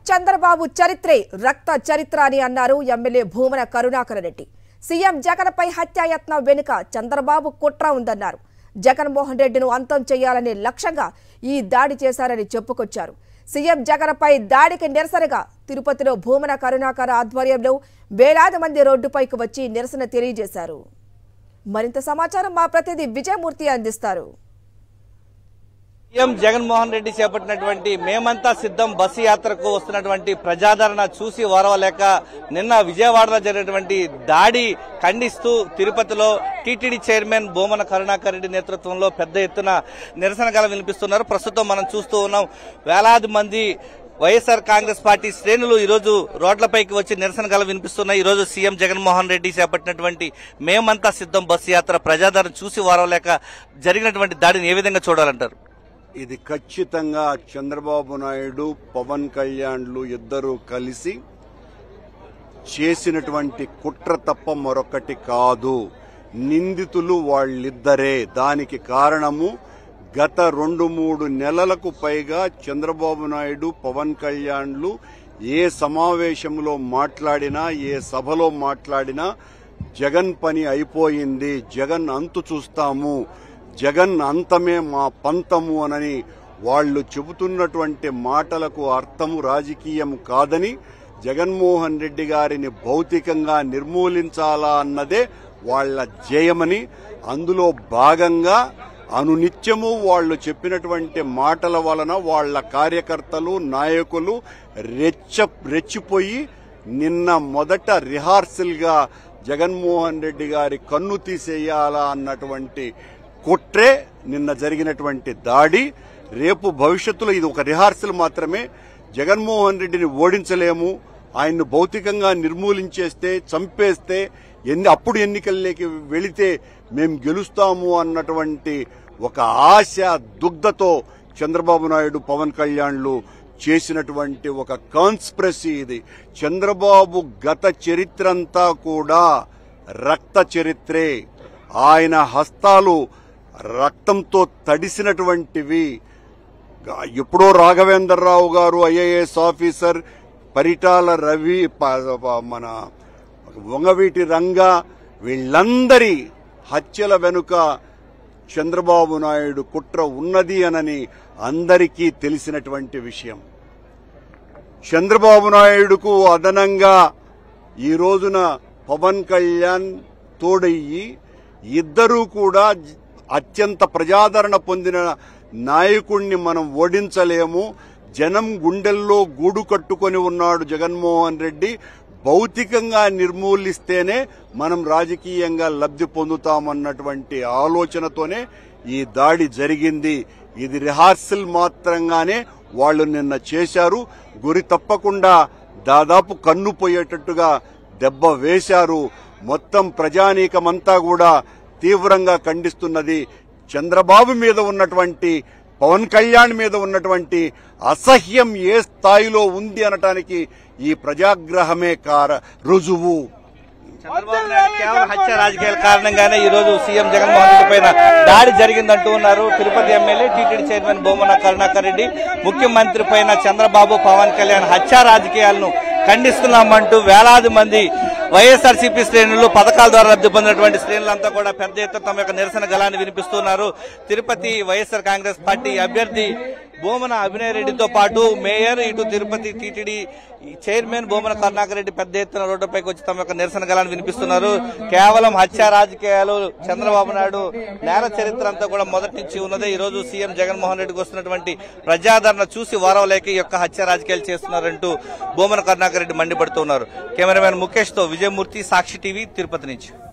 చంద్రబాబు చరిత్రే రక్త చరిత్ర అని అన్నారు ఎమ్మెల్యే భూమన కరుణాకర్ రెడ్డి సీఎం జగన్పై హత్యాయత్నం వెనుక చంద్రబాబు కుట్ర ఉందన్నారు జగన్మోహన్ రెడ్డిను అంతం చేయాలనే లక్ష్యంగా ఈ దాడి చేశారని చెప్పుకొచ్చారు సీఎం జగన్పై దాడికి నిరసనగా తిరుపతిలో భూమన కరుణాకర్ ఆధ్వర్యంలో వేలాది మంది రోడ్డుపైకి వచ్చి నిరసన తెలియజేశారు మరింత సమాచారం మా ప్రతినిధి విజయమూర్తి అందిస్తారు సీఎం జగన్మోహన్ రెడ్డి చేపట్టినటువంటి మేమంతా సిద్ధం బస్సు యాత్రకు వస్తున్నటువంటి ప్రజాదరణ చూసి ఓరవలేక నిన్న విజయవాడలో జరిగినటువంటి దాడి ఖండిస్తూ తిరుపతిలో టీటీడీ చైర్మన్ బోమన కరుణాకర్ రెడ్డి నేతృత్వంలో పెద్ద ఎత్తున నిరసన గల వినిపిస్తున్నారు ప్రస్తుతం మనం చూస్తూ ఉన్నాం వేలాది మంది వైఎస్ఆర్ కాంగ్రెస్ పార్టీ శ్రేణులు ఈ రోజు రోడ్లపైకి వచ్చి నిరసన గల వినిపిస్తున్నాయి ఈ రోజు సీఎం జగన్మోహన్ రెడ్డి చేపట్టినటువంటి మేమంతా సిద్ధం బస్సు యాత్ర ప్రజాదరణ చూసి ఓరవలేక జరిగినటువంటి దాడిని ఏ విధంగా చూడాలంటారు ఇది ఖచ్చితంగా చంద్రబాబు నాయుడు పవన్ కళ్యాణ్లు ఇద్దరూ కలిసి చేసినటువంటి కుట్ర తప్ప మరొకటి కాదు నిందితులు వాళ్ళిద్దరే దానికి కారణము గత రెండు మూడు నెలలకు పైగా చంద్రబాబు నాయుడు పవన్ కళ్యాణ్లు ఏ సమావేశంలో మాట్లాడినా ఏ సభలో మాట్లాడినా జగన్ పని అయిపోయింది జగన్ అంతు చూస్తాము జగన్ అంతమే మా పంతము అనని వాళ్ళు చెబుతున్నటువంటి మాటలకు అర్థము రాజకీయం కాదని జగన్మోహన్ రెడ్డి గారిని భౌతికంగా నిర్మూలించాలా అన్నదే వాళ్ళ జయమని అందులో భాగంగా అనునిత్యము వాళ్ళు చెప్పినటువంటి మాటల వలన వాళ్ళ కార్యకర్తలు నాయకులు రెచ్చ రెచ్చిపోయి నిన్న మొదట రిహార్సల్ గా జగన్మోహన్ రెడ్డి గారి కన్ను తీసేయాలా అన్నటువంటి కుట్రే నిన్న జరిగినటువంటి దాడి రేపు భవిష్యత్తులో ఇది ఒక రిహార్సల్ మాత్రమే జగన్మోహన్ రెడ్డిని ఓడించలేము ఆయన్ను భౌతికంగా నిర్మూలించేస్తే చంపేస్తే ఎన్ని అప్పుడు ఎన్నికల్లోకి వెళితే మేం గెలుస్తాము అన్నటువంటి ఒక ఆశ దుగ్ధతో చంద్రబాబు నాయుడు పవన్ కళ్యాణ్లు చేసినటువంటి ఒక కాన్స్పిరసీ ఇది చంద్రబాబు గత చరిత్రంతా కూడా రక్త చరిత్రే ఆయన హస్తాలు రక్తంతో తడిసినటువంటివి ఎప్పుడో రాఘవేంద్రరావు గారు ఐఏఎస్ ఆఫీసర్ పరిటాల రవి ప- ప- మన వంగవీటి రంగ వీళ్ళందరి హత్యల వెనుక చంద్రబాబు నాయుడు కుట్ర ఉన్నది అనని అందరికీ తెలిసినటువంటి విషయం చంద్రబాబు నాయుడుకు అదనంగా ఈ రోజున పవన్ కళ్యాణ్ తోడయ్యి ఇద్దరూ కూడా జ- అత్యంత ప్రజాదరణ పొందిన నాయకుణ్ణి మనం ఓడించలేము జనం గుండెల్లో గూడు కట్టుకొని ఉన్నాడు జగన్మోహన్ రెడ్డి భౌతికంగా నిర్మూలిస్తేనే మనం రాజకీయంగా లబ్ధి పొందుతామన్నటువంటి ఆలోచనతోనే ఈ దాడి జరిగింది ఇది రిహార్సల్ మాత్రంగానే వాళ్ళు నిన్న చేశారు గురి తప్పకుండా దాదాపు కన్ను పోయేటట్టుగా దెబ్బ వేశారు మొత్తం ప్రజానీకమంతా కూడా తీవ్రంగా ఖండిస్తున్నది చంద్రబాబు మీద ఉన్నటువంటి పవన్ కళ్యాణ్ మీద ఉన్నటువంటి అసహ్యం ఏ స్థాయిలో ఉంది అనటానికి ఈ ప్రజాగ్రహమే కార రుజువు చంద్రబాబు నాయుడు కేవలం హత్య రాజకీయాల కారణంగానే ఈ రోజు సీఎం జగన్మోహన్ రెడ్డి పైన దాడి జరిగిందంటూ ఉన్నారు Tirupati MLA TTD chairman Bhumana Karunakar Reddy ముఖ్యమంత్రి పైన చంద్రబాబు పవన్ కళ్యాణ్ హత్య రాజకీయాలను ఖండిస్తున్నామంటూ వేలాది మంది వైఎస్ఆర్సీపీ శ్రేణులు పథకాల ద్వారా లబ్ధి పొందినటువంటి శ్రేణులంతా కూడా పెద్ద ఎత్తున తమ యొక్క నిరసన గలాన్ని వినిపిస్తున్నారు తిరుపతి వైఎస్ఆర్ కాంగ్రెస్ పార్టీ అభ్యర్థి బోమన అభినయ్ రెడ్డితో పాటు మేయర్ ఇటు తిరుపతి టీటీడీ చైర్మన్ బోమన కరుణాకర్ రెడ్డి పెద్ద ఎత్తున రోడ్డుపైకి వచ్చి తమ యొక్క నిరసన గలాన్ని వినిపిస్తున్నారు కేవలం హత్య రాజకీయాలు చంద్రబాబు నాయుడు నేర చరిత్ర అంతా కూడా మొదటి నుంచి ఉన్నదే ఈ రోజు సీఎం జగన్మోహన్ రెడ్డికి వస్తున్నటువంటి ప్రజాదరణ చూసి వారవలేక ఈ యొక్క హత్య రాజకీయాలు చేస్తున్నారంటూ బోమన కరుణాకర్ రెడ్డి మండిపడుతున్నారు కెమెరామెన్ ముఖేష్ తో విజయమూర్తి సాక్షి టీవీ తిరుపతి నుంచి